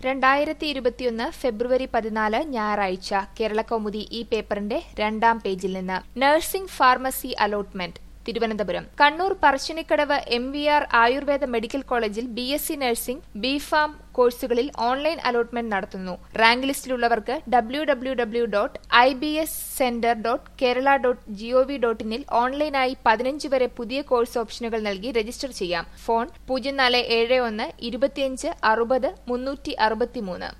രണ്ടായിരത്തി ഇരുപത്തിയൊന്ന് ഫെബ്രുവരി പതിനാല് ഞായറാഴ്ച കേരളകൗമുദി ഈ പേപ്പറിന്റെ രണ്ടാം പേജിൽ നിന്ന് nursing pharmacy allotment Thiruvananthapuram Kannur Parassinikkadavu M V R Ayurveda medical കോളേജിൽ B S C nursing B pharm കോഴ്സുകളിൽ ഓൺലൈൻ അലോട്ട്മെന്റ് നടത്തുന്നു റാങ്ക് ലിസ്റ്റിലുള്ളവർക്ക് W W W dot I B S centre dot Kerala dot GOV dot ഇനിൽ ഓൺലൈനായി പതിനഞ്ച് വരെ പുതിയ കോഴ്സ് ഓപ്ഷനുകൾ നൽകി രജിസ്റ്റർ ചെയ്യാം ഫോൺ പൂജ്യം നാല് ഏഴ് ഒന്ന് ഇരുപത്തിയഞ്ച് അറുപത് മുന്നൂറ്റി അറുപത്തിമൂന്ന്